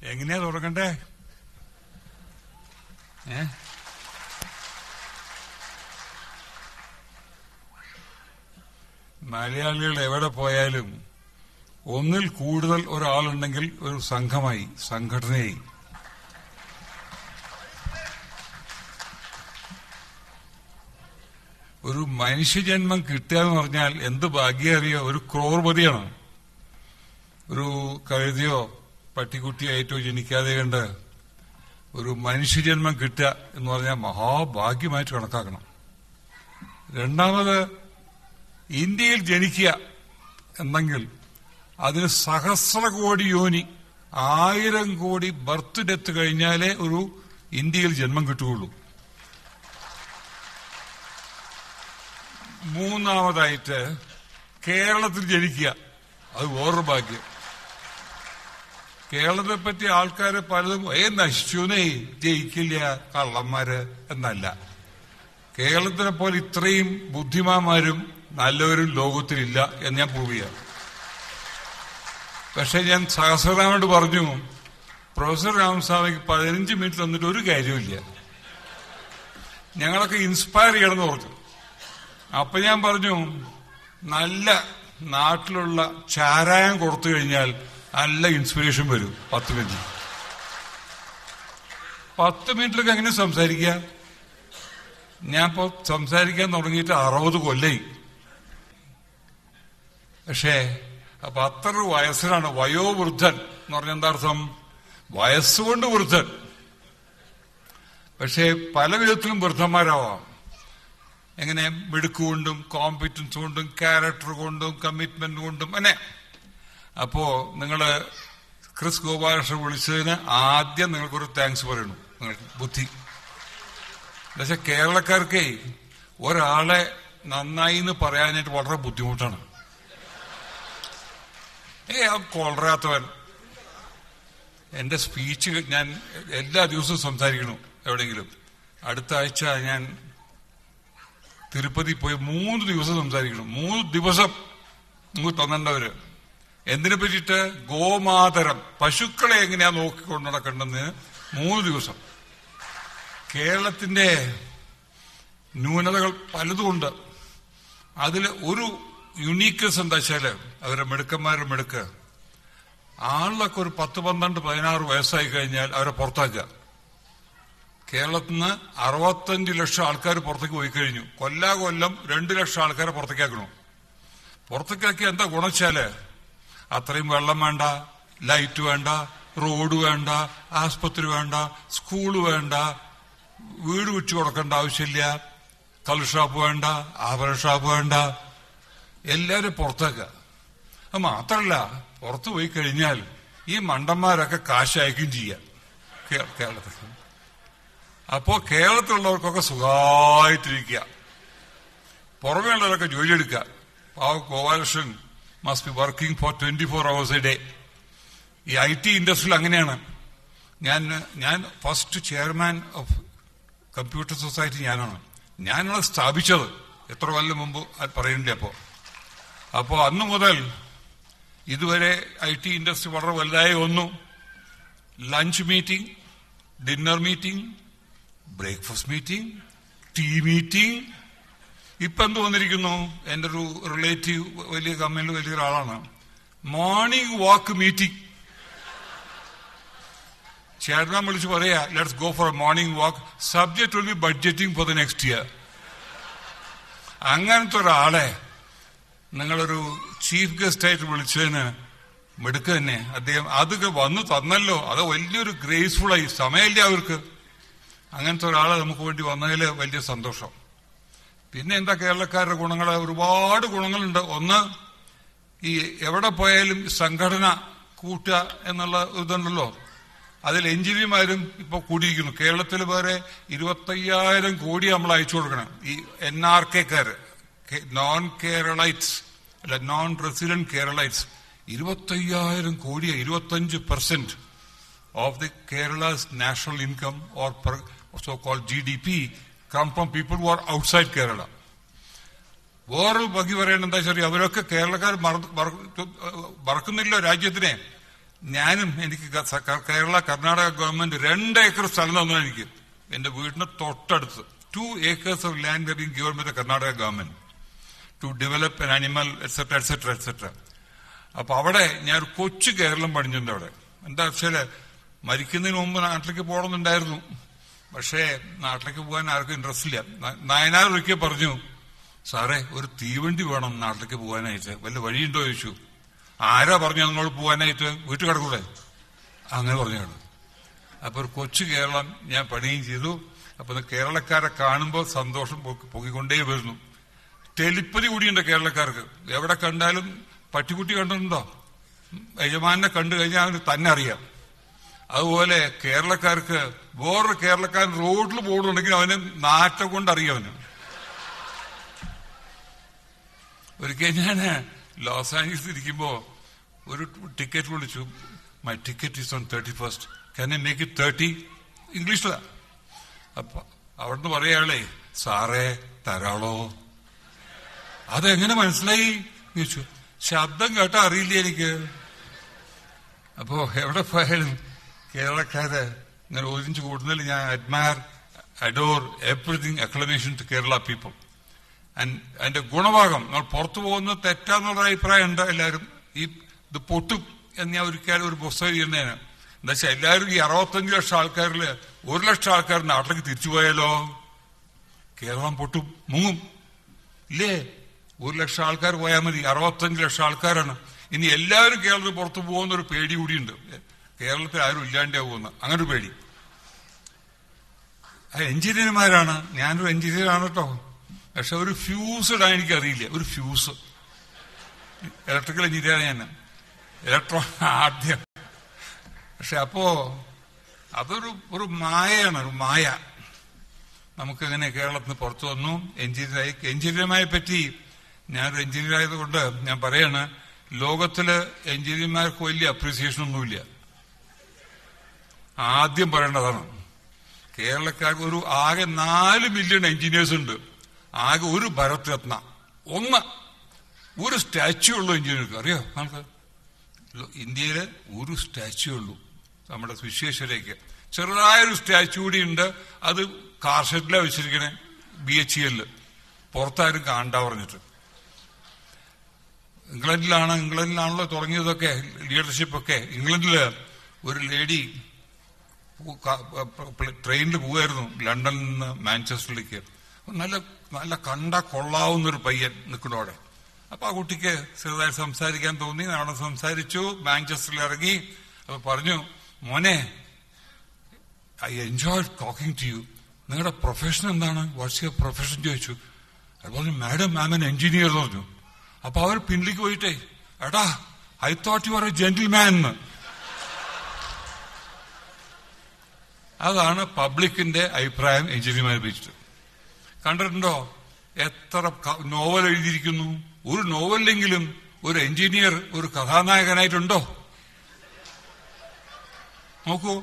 എങ്ങനെയാ തുടങ്ങണ്ടേ ഏ മലയാളികൾ എവിടെ പോയാലും ഒന്നിൽ കൂടുതൽ ഒരാളുണ്ടെങ്കിൽ ഒരു സംഘമായി സംഘടനയായി ഒരു മനുഷ്യജന്മം കിട്ടുക എന്ന് പറഞ്ഞാൽ എന്ത് ഭാഗ്യം അറിയോ ഒരു ക്രോർപതിയാണ് ഒരു കഴുതിയോ പട്ടിക്കുട്ടിയായിട്ടോ ജനിക്കാതെ കണ്ട് ഒരു മനുഷ്യജന്മം കിട്ടുക എന്ന് പറഞ്ഞാൽ മഹാഭാഗ്യമായിട്ട് കണക്കാക്കണം രണ്ടാമത് ഇന്ത്യയിൽ ജനിക്കുക എന്നെങ്കിൽ അതിന് സഹസ്ര കോടി യോനി ആയിരം കോടി ബർത്ത് ഡെത്ത് കഴിഞ്ഞാലേ ഒരു ഇന്ത്യയിൽ ജന്മം കിട്ടുകയുള്ളൂ മൂന്നാമതായിട്ട് കേരളത്തിൽ ജനിക്കുക അത് വേറൊരു ഭാഗ്യം കേരളത്തെ പറ്റി ആൾക്കാര് പലതും ഏ നശിച്ചുനേ ജയിക്കില്ല കള്ളന്മാര് എന്നല്ല കേരളത്തിനെ പോലെ ഇത്രയും ബുദ്ധിമാന്മാരും നല്ലവരും ലോകത്തിലില്ല എന്ന് ഞാൻ പ്രൂവ് ചെയ്യാം പക്ഷെ ഞാൻ സഹസ്രരാമോട് പറഞ്ഞു പ്രൊഫസർ രാമസ്വാമിക്ക് പതിനഞ്ച് മിനിറ്റ് തന്നിട്ട് ഒരു കാര്യമില്ല ഞങ്ങളൊക്കെ ഇൻസ്പയർ ചെയ്യണമെന്ന് പറഞ്ഞു അപ്പൊ ഞാൻ പറഞ്ഞു നല്ല നാട്ടിലുള്ള ചാരായം കൊടുത്തു കഴിഞ്ഞാൽ നല്ല ഇൻസ്പിറേഷൻ വരും പത്ത് മിനിറ്റ് പത്ത് മിനിറ്റിലൊക്കെ എങ്ങനെ സംസാരിക്കുക ഞാൻ ഇപ്പോ സംസാരിക്കാൻ തുടങ്ങിയിട്ട് അറുപത് കൊല്ലായി പക്ഷേ അപ്പൊ അത്ര വയസ്സിലാണ് വയോവൃദ്ധൻ എന്ന് പറഞ്ഞ എന്താ അർത്ഥം വയസ്സുകൊണ്ട് വൃദ്ധൻ പക്ഷേ പല വിധത്തിലും വൃദ്ധന്മാരാവാം എങ്ങനെ മിടുക്ക് കൊണ്ടും കോമ്പറ്റൻസ് കൊണ്ടും ക്യാരക്ടർ കൊണ്ടും കമ്മിറ്റ്മെന്റ് കൊണ്ടും അങ്ങനെ അപ്പോ നിങ്ങള് ക്രിസ് ഗോപാലകൃഷ്ണൻ വിളിച്ചതിന് ആദ്യം നിങ്ങൾക്കൊരു താങ്ക്സ് പറയണു നിങ്ങൾക്ക് ബുദ്ധി എന്നുവെച്ചാൽ കേരളക്കാർക്കേ ഒരാളെ നന്നായി എന്ന് പറയാനായിട്ട് വളരെ ബുദ്ധിമുട്ടാണ് ഏ ആ കൊളരാത്തവൻ എന്റെ സ്പീച്ച് ഞാൻ എല്ലാ ദിവസവും സംസാരിക്കണം എവിടെയെങ്കിലും അടുത്ത ആഴ്ച ഞാൻ തിരുപ്പതി പോയി മൂന്ന് ദിവസം സംസാരിക്കണം മൂന്ന് ദിവസം നിങ്ങൾക്ക് തന്നേണ്ടവര് എന്തിനെ പറ്റിയിട്ട് ഗോമാതരം പശുക്കളെ എങ്ങനെയാ നോക്കിക്കൊണ്ട് നടക്കേണ്ടെന്ന് മൂന്ന് ദിവസം കേരളത്തിന്റെ ന്യൂനതകൾ പലതുമുണ്ട് അതിൽ ഒരു യുണീക്നെസ് എന്താ വെച്ചാല് അവരെ മിടുക്കന്മാരുടെ മിടുക്ക് ആളിലൊക്കെ ഒരു പത്ത് പന്ത്രണ്ട് പതിനാറ് വയസ്സായി കഴിഞ്ഞാൽ അവരെ പുറത്താക്കുക കേരളത്തിൽ നിന്ന് അറുപത്തഞ്ച് ലക്ഷം ആൾക്കാർ പുറത്തേക്ക് പോയി കഴിഞ്ഞു കൊല്ലാ കൊല്ലം രണ്ട് ലക്ഷം ആൾക്കാരെ പുറത്തേക്കാക്കണം പുറത്തേക്കാക്കി എന്താ ഗുണച്ചാല് അത്രയും വെള്ളം വേണ്ട ലൈറ്റ് വേണ്ട റോഡ് വേണ്ട ആസ്പത്രി വേണ്ട സ്കൂള് വേണ്ട വീട് വിട്ടു കൊടുക്കേണ്ട ആവശ്യമില്ല കള്ള് ഷാപ്പ് വേണ്ട ആഭരണ ഷാപ്പ് വേണ്ട എല്ലാരും പുറത്തേക്ക അത് മാത്രല്ല പുറത്തു പോയി കഴിഞ്ഞാൽ ഈ മണ്ടന്മാരൊക്കെ കാശ് അയക്കുകയും ചെയ്യാം കേ- കേരളത്തിൽ അപ്പോ കേരളത്തിലുള്ളവർക്കൊക്കെ സുഖമായിട്ടിരിക്കുക പുറമേ ഉള്ളവരൊക്കെ ജോലിയെടുക്കുക പാവ Gopalakrishnan must be working for twenty four hours a day ഈ ഐ ടി ഇൻഡസ്ട്രിയിൽ അങ്ങനെയാണ് ഞാൻ ഞാൻ first chairman of computer society ഞാനാണ് ഞാനാണ് സ്ഥാപിച്ചത് എത്ര കൊല്ലം മുമ്പ് അത് പറയുന്നില്ല അപ്പോ അപ്പോ അന്ന് മുതൽ ഇതുവരെ ഐ ടി ഇൻഡസ്ട്രി വളരെ വലുതായി വന്നു lunch meeting dinner meeting breakfast meeting tea meeting ഇപ്പൊ എന്ത് വന്നിരിക്കുന്നു എന്റെ ഒരു റിലേറ്റീവ് വലിയ കമ്പനിയിൽ വലിയൊരാളാണ് മോർണിംഗ് വാക്ക് മീറ്റിംഗ് ചെയർമാൻ വിളിച്ച് പറയാ let's go for a morning walk subject will be budgeting for the next year അങ്ങനത്തെ ഒരാളെ നിങ്ങളൊരു ചീഫ് ഗസ്റ്റ് ആയിട്ട് വിളിച്ചതിന് മിടുക്ക് തന്നെ അദ്ദേഹം അതൊക്കെ വന്നു തന്നല്ലോ അത് വലിയൊരു ഗ്രേസ്ഫുൾ ആയി സമയമില്ല അവർക്ക് അങ്ങനത്തെ ഒരാളെ നമുക്ക് വേണ്ടി വന്നതിൽ വലിയ സന്തോഷം പിന്നെ എന്താ കേരളക്കാരുടെ ഗുണങ്ങൾ ഒരുപാട് ഗുണങ്ങളുണ്ട് ഒന്ന് ഈ എവിടെ പോയാലും സംഘടന കൂട്ടുക എന്നുള്ള ഇതുണ്ടല്ലോ അതിൽ എഞ്ചിനീയർമാരും ഇപ്പൊ കൂടിയിരിക്കുന്നു കേരളത്തിൽ വേറെ ഇരുപത്തയ്യായിരം കോടി നമ്മൾ അയച്ചു കൊടുക്കണം ഈ എൻ ആർ കെക്കാര് നോൺ കേരളൈറ്റ്സ് അല്ല നോൺ റെസിഡന്റ് കേരളൈറ്റ്സ് ഇരുപത്തയ്യായിരം കോടി ഇരുപത്തഞ്ച് percent of the Kerala's national income or per so-called GDP come from people who are outside Kerala. വേറൊരു ബഗി പറയണ എന്താ ശരി അവരൊക്കെ കേരളക്കാർ മറ- മറ- മറക്കുന്നില്ല രാജ്യത്തിനെ ഞാനും എനിക്ക് ക- സ- ക- കേരള കർണാടക ഗവൺമെന്റ് രണ്ട് ഏക്കർ സ്ഥലം തന്നു എനിക്ക് എന്റെ വീടിന് തൊട്ടടുത്ത് two acres of land being given by the Karnataka government to develop an animal etcetera etcetera etcetera അപ്പൊ അവിടെ ഞാൻ ഒരു കൊച്ചു കേരളം പണിഞ്ഞിട്ടുണ്ട് അവിടെ എന്താ വെച്ചാല് മരിക്കുന്നതിന് മുമ്പ് നാട്ടിലേക്ക് പോകണമെന്നുണ്ടായിരുന്നു പക്ഷേ നാട്ടിലേക്ക് പോകാൻ ആർക്കും ഇൻട്രസ്റ്റ് ഇല്ല ന- നായനാർ ഒരിക്കൽ പറഞ്ഞു സാറേ ഒരു തീവണ്ടി വേണം നാട്ടിലേക്ക് പോകാനായിട്ട് വല്ല വഴിയുണ്ടോ ചോദിച്ചു ആരാ പറഞ്ഞു നിങ്ങൾ പോകാനായിട്ട് വീട്ടിൽ കിടക്കൂടെ അങ്ങനെ പറഞ്ഞാണ് അപ്പൊ ഒരു കൊച്ചു കേരളം ഞാൻ പണിയും ചെയ്തു അപ്പൊ ഇത് കേരളക്കാരെ കാണുമ്പോൾ സന്തോഷം പൊക്കി- പൊക്കിക്കൊണ്ടേ വരുന്നു ടെലിപ്പതി കൂടിയുണ്ട് കേരളക്കാർക്ക് എവിടെ കണ്ടാലും പട്ടിക്കുട്ടി കണ്ടിട്ടുണ്ടോ യജമാനെ കണ്ടു കഴിഞ്ഞാൽ അവന് തന്നെ അറിയാം അതുപോലെ കേരളക്കാർക്ക് വേറൊരു കേരളക്കാരൻ റോഡിൽ പോകുന്നുണ്ടെങ്കിൽ അവന് നാറ്റം കൊണ്ട് അറിയാം അവന് ഒരിക്കൽ ഞാൻ ലോസ് ആഞ്ചൽസ് ഇരിക്കുമ്പോ ഒരു ടിക്കറ്റ് വിളിച്ചു my ticket is on thirty first can I make it thirty ഇംഗ്ലീഷിലാ അപ്പൊ അവിടുന്ന് പറയാളേ സാറേ തരാളോ അതെങ്ങനെ മനസ്സിലായി എന്ന് ചോദിച്ചു ശബ്ദം കേട്ടാ അറിയില്ല എനിക്ക് അപ്പോ എവിടെ പോയാലും കേരളക്കാര് ഇങ്ങനെ ഒരിഞ്ച് കൂടുന്നതിൽ ഞാൻ admire adore everything acclamation to Kerala people അതിന്റെ ഗുണഭാഗം നമ്മൾ പുറത്തു പോകുന്നത് തെറ്റാന്നുള്ള അഭിപ്രായം ഉണ്ട് എല്ലാവരും ഈ ഇത് പൊട്ടും എന്ന് ഞാൻ ഒരിക്കലും ഒരു പുസ്തകം ചെയ്യുന്നതിന് എന്താ വെച്ചാൽ എല്ലാവരും ഈ അറുപത്തഞ്ച് ലക്ഷം ആൾക്കാരിൽ ഒരു ലക്ഷം ആൾക്കാർ നാട്ടിലേക്ക് തിരിച്ചു പോയാലോ കേരളം പൊട്ടും മുങ്ങും ഇല്ലേ ഒരു ലക്ഷം ആൾക്കാർ പോയാൽ മതി അറുപത്തഞ്ച് ലക്ഷം ആൾക്കാരാണ് ഇനി എല്ലാവരും കേരളത്തിൽ പുറത്തു പോകുന്ന ഒരു പേടി കൂടിയുണ്ട് കേരളത്തിൽ ആരും ഇല്ലാണ്ടാവുമെന്ന് അങ്ങനെ ഒരു പേടി അത് എഞ്ചിനീയർമാരാണ് ഞാനൊരു എഞ്ചിനീയർ ആണ് കേട്ടോ പക്ഷെ ഒരു ഫ്യൂസ് ഇടാൻ എനിക്ക് അറിയില്ല ഒരു ഫ്യൂസ് ഇലക്ട്രിക്കൽ എഞ്ചിനീയർ ഞാൻ ഇലക്ട്രോ ആദ്യം പക്ഷെ അപ്പോ അതൊരു ഒരു മായയാണ് ഒരു മായ നമുക്കങ്ങനെ കേരളത്തിൽ നിന്ന് പുറത്തു വന്നു എഞ്ചിനീയറായി എഞ്ചിനീയർമാരെ പറ്റി ഞാനൊരു എഞ്ചിനീയർ ആയതുകൊണ്ട് ഞാൻ പറയാണ് ലോകത്തില് എഞ്ചിനീയർമാർക്ക് വലിയ അപ്രീസിയേഷൻ ഒന്നുമില്ല ആദ്യം പറയേണ്ടതാണ് കേരളക്കാർക്ക് ഒരു ആകെ നാല് മില്യൺ എഞ്ചിനീയേഴ്സ് ഉണ്ട് ആകെ ഒരു ഭരത് രത്ന ഒന്ന് ഒരു സ്റ്റാച്യു ഉള്ളൂ എഞ്ചിനീയർക്ക് അറിയോ നമുക്ക് ഇന്ത്യയില് ഒരു സ്റ്റാച്യു ഉള്ളൂ നമ്മുടെ വിശ്വേശ്വരയ്ക്ക് ചെറുതായൊരു സ്റ്റാച്യു കൂടി ഉണ്ട് അത് കാർ ഷെഡിലാണ് വെച്ചിരിക്കണേ ബി എച്ച് എല്ലില് പുറത്താരും കാണണ്ട പറഞ്ഞിട്ട് ഇംഗ്ലണ്ടിലാണ് ഇംഗ്ലണ്ടിലാണല്ലോ തുടങ്ങിയതൊക്കെ ലീഡർഷിപ്പ് ഒക്കെ ഇംഗ്ലണ്ടില് ഒരു ലേഡി ട്രെയിനിൽ പോവായിരുന്നു ലണ്ടനിൽ നിന്ന് മാഞ്ചസ്റ്ററിലേക്ക് നല്ല നല്ല കണ്ട കൊള്ളാവുന്ന ഒരു പയ്യൻ നിൽക്കണു അവിടെ അപ്പൊ ആ കുട്ടിക്ക് ചെറുതായി സംസാരിക്കാൻ തോന്നി അവിടെ സംസാരിച്ചു മാഞ്ചസ്റ്ററിൽ ഇറങ്ങി അപ്പൊ പറഞ്ഞു മോനെ I enjoy talking to you നിങ്ങളുടെ പ്രൊഫഷൻ എന്താണ് വാട്ട്സ് യുവർ പ്രൊഫഷൻ ചോദിച്ചു അത് പറഞ്ഞു മാഡം ഐ എൻ എഞ്ചിനീയർ എന്ന് പറഞ്ഞു അപ്പൊ അവർ പിന്നിലേക്ക് പോയിട്ടേ എടാ I thought you are a gentleman എന്ന് അതാണ് പബ്ലിക്കിന്റെ അഭിപ്രായം എഞ്ചിനീയർമാരെ പറ്റിയിട്ട് കണ്ടിട്ടുണ്ടോ എത്ര നോവൽ എഴുതിയിരിക്കുന്നു ഒരു നോവലിലെങ്കിലും ഒരു എഞ്ചിനീയർ ഒരു കഥാനായകനായിട്ടുണ്ടോ നോക്കൂ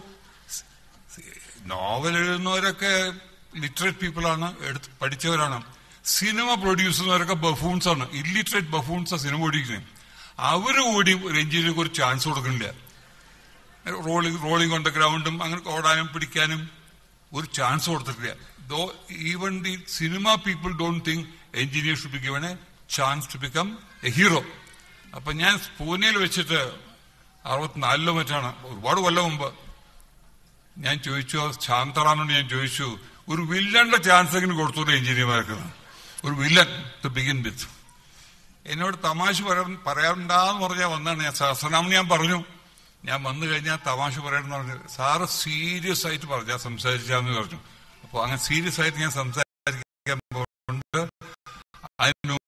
നോവൽ എഴുതുന്നവരൊക്കെ ലിറ്ററേറ്റ് പീപ്പിളാണ് എടുത്ത് പഠിച്ചവരാണ് സിനിമ പ്രൊഡ്യൂസ് ചെയ്യുന്നവരൊക്കെ ബഫൂൺസ് ആണ് ഇല്ലിറ്ററേറ്റ് ബഫൂൺസ് സിനിമ പ്രൊഡ്യൂസ് അവര് കൂടി ഒരു എഞ്ചിനീയർക്ക് ഒരു ചാൻസ് കൊടുക്കുന്നില്ല റോളിംഗ് റോളിംഗ് ഓൺ ദ ഗ്രൗണ്ടും അങ്ങനെ ഓടാനും പിടിക്കാനും ഒരു ചാൻസ് കൊടുത്തിട്ടില്ല though even the cinema people don't think engineer should be given a chance to become a hero അപ്പൊ ഞാൻ പൂനെയിൽ വെച്ചിട്ട് അറുപത്തിനാലിലോ മറ്റാണ് ഒരുപാട് കൊല്ലം മുമ്പ് ഞാൻ ചോദിച്ചു ശാന്തറാനോട് ഞാൻ ചോദിച്ചു ഒരു വില്ലന്റെ ചാൻസ് എങ്ങനെ കൊടുത്തു എഞ്ചിനീയർമാർക്ക് ഒരു വില്ലൻ ടു ബിഗിൻ വിത്ത് എന്നോട് തമാശ പറയാറുണ്ടാന്ന് പറഞ്ഞാൽ വന്നാണ് ഞാൻ സഹസ്രനാമം ഞാൻ പറഞ്ഞു ഞാൻ വന്നു കഴിഞ്ഞാൽ തമാശ പറയണമെന്ന് പറഞ്ഞു സാറ് സീരിയസ് ആയിട്ട് പറഞ്ഞാ സംസാരിച്ചാന്ന് പറഞ്ഞു അപ്പൊ അങ്ങനെ സീരിയസ് ആയിട്ട് ഞാൻ സംസാരിക്കാൻ പോകുന്നുണ്ട് അതിന്